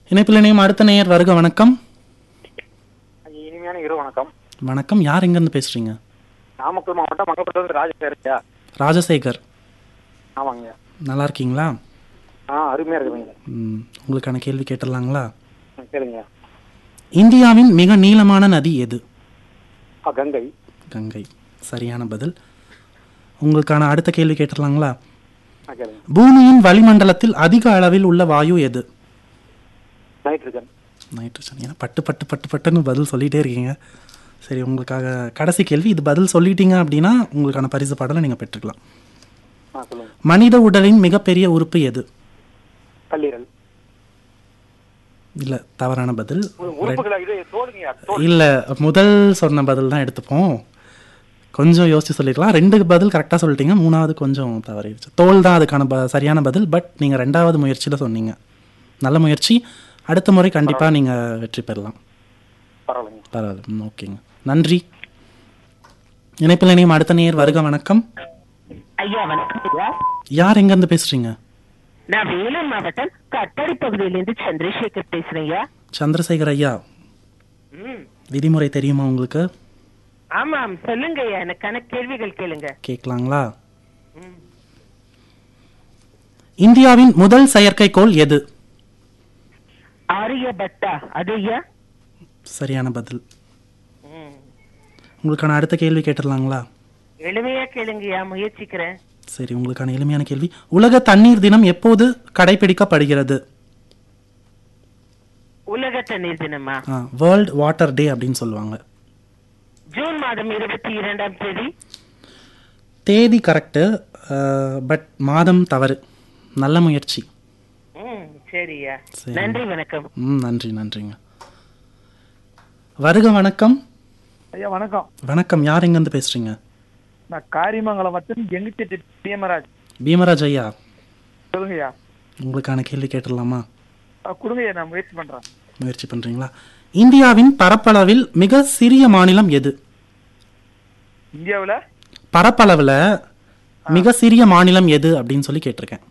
இணைப்பில் இணையும் அடுத்த நேயர் வருக வணக்கம் இனிமையான இரு வணக்கம் வணக்கம் யார் எங்கேருந்து பேசுறீங்க நாமக்கல் மாவட்டம் மங்கப்பட்டு ராஜசேரியா ராஜசேகர் ஆமாங்க நல்லா இருக்கீங்களா ஆ அருமையா இருக்குதுங்க ம், உங்களுக்கான கேள்வி கேட்டுடலாங்களா ம், சரிங்க இந்தியாவின் மிக நீளமான நதி எது ஆ கங்கை கங்கை சரியான பதில் உங்களுக்கான அடுத்த கேள்வி கேட்டுடலாங்களா ஆ கேளுங்க பூமியின் வளிமண்டலத்தில் அதிக அளவில் உள்ள வாயு எது நைட்ரஜன் நைட்ரஜன் ஏன்னா பட்டு பட்டு பட்டு பட்டுன்னு பதில் சொல்லிட்டே இருக்கீங்க சரி உங்களுக்காக கடைசி கேள்வி இது பதில் சொல்லிட்டீங்க அப்படின்னா உங்களுக்கான பரிசு பாடலை நீங்கள் பெற்றுக்கலாம் ஆ சொல்லுங்க மனித உடலின் மிகப்பெரிய உறுப்பு எது கல்லீரல் இல்லை தவறான பதில் உ- உறுப்புகளா இது தோலுங்கய்யா தோல் இல்லை முதல் சொன்ன பதில் தான் எடுத்துப்போம் கொஞ்சம் யோசிச்சு சொல்லிக்கலாம் ரெண்டு பதில் கரெக்டாக சொல்லிட்டீங்க மூணாவது கொஞ்சம் தவறிடுச்சு தோல் தான் அதுக்கான ப சரியான பதில் பட் நீங்கள் ரெண்டாவது முயற்சியில் சொன்னீங்க நல்ல முயற்சி அடுத்த முறை கண்டிப்பாக நீங்கள் வெற்றி பெறலாம் பரவாயில்லைங்க பரவாயில்ல ம், ஓகேங்க நன்றி இணைப்பில் இணையும் அடுத்த நேர் வருக வணக்கம் ஐயா வணக்கம் ஐயா யார் எங்கேருந்து பேசுகிறீங்க நான் வேலூர் மாவட்டம் கட்டாடி பகுதியிலிருந்து சந்திரசேகர் பேசுறேன் ஐயா சந்திரசேகர் ஐயா ம். விதிமுறை தெரியுமா உங்களுக்கு ஆமாம் சொல்லுங்க ஐயா எனக்கான கேள்விகள் கேளுங்க கேட்கலாங்களா இந்தியாவின் முதல் செயற்கைக்கோள் எது ஆரியபட்டா அது ஐயா சரியான பதில் ம். உங்களுக்கான அடுத்த கேள்வி கேட்டுடலாங்களா எளிமையா கேளுங்கய்யா முயற்சிக்கிறேன் சரி உங்களுக்கான எளிமையான கேள்வி உலக தண்ணீர் தினம் எப்போது கடைபிடிக்கப்படுகிறது உலக தண்ணீர் தினமா வேர்ல்ட் வாட்டர் டே அப்படின்னு சொல்லுவாங்க ஜூன் மாதம் இருபத்தி இரண்டாம் தேதி தேதி கரெக்டு பட் மாதம் தவறு நல்ல முயற்சி ம் சரியா சரி. நன்றி வணக்கம் ம் நன்றி நன்றிங்க வருக வணக்கம் ஐயா வணக்கம் வணக்கம் யார் எங்கேருந்து பேசுறீங்க நான் காரியமங்கலம் வட்டம் எங்கிட்ட பிஎமராஜ் பீமராஜ் ஐயா சொல்லுங்கய்யா உங்களுக்கான கேள்வி கேட்டுடலாமா அஹ் கொடுங்கய்யா நான் முயற்சி பண்றேன் முயற்சி பண்றீங்களா இந்தியாவின் பரப்பளவில் மிக சிறிய மாநிலம் எது இந்தியாவுல பரப்பளவில் மிக சிறிய மாநிலம் எது அப்படின்னு சொல்லி கேட்டிருக்கேன்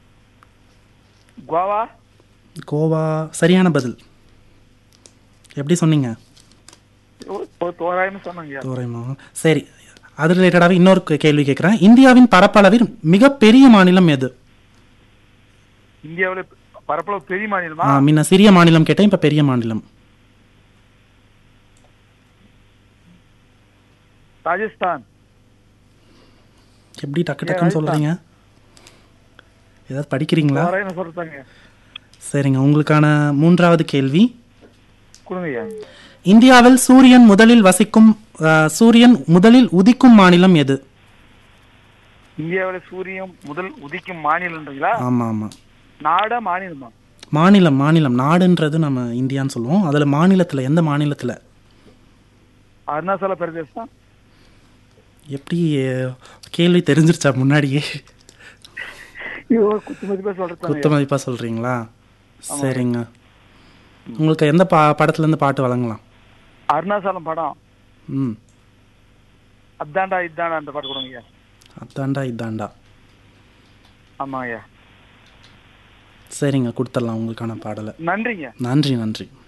கோவா கோவா சரியான பதில் எப்படி சொன்னீங்க ஒரு- ஒரு தோராயமா சொன்னாங்கய்யா தோராயமா சரி அது ரிலேட்டடாகவே இன்னொரு கே- கேள்வி கேட்குறேன் இந்தியாவின் பரப்பளவில் மிகப்பெரிய மாநிலம் எது இந்தியாவுல பரப்பளவு பெரிய மாநிலமா ஆ, முன்ன சிறிய மாநிலம் கேட்டேன் இப்போ பெரிய மாநிலம் ராஜஸ்தான் எப்படி டக்கு டக்குன்னு சொல்றீங்க ஏதாவது படிக்கிறீங்களா தோராயமா சொல்றாங்க சரிங்க உங்களுக்கான மூன்றாவது கேள்வி கொடுங்கய்யா இந்தியாவில் சூரியன் முதலில் வசிக்கும் ஆ, சூரியன் முதலில் உதிக்கும் மாநிலம் எது இந்தியாவுல சூரியன் முதல் உதிக்கும் மாநிலன்றீங்களா ஆமா ஆமா நாடா மாநிலமா மாநிலம் மாநிலம் நாடுன்றது நம்ம இந்தியான்னு சொல்லுவோம் அதுல மாநிலத்துல எந்த மாநிலத்துல அருணாச்சல பிரதேசம் எப்படி அஹ், கேள்வி தெரிஞ்சிருச்சா முன்னாடியே ஐயோ குத்து மதிப்பா சொல்றாங்க குத்து மதிப்பா சொல்றீங்களா சரிங்க உங்களுக்கு எந்த பா படத்துல இருந்து பாட்டு வழங்கலாம் அருணாச்சலம் படம் ம் அத்தாண்டா இத்தாண்டா அந்த பாட்டு கொடுங்கய்யா அதாண்டா இதாண்டா ஆமாங்கய்யா சரிங்க கொடுத்துடலாம் உங்களுக்கான பாடலை நன்றிங்க நன்றி நன்றி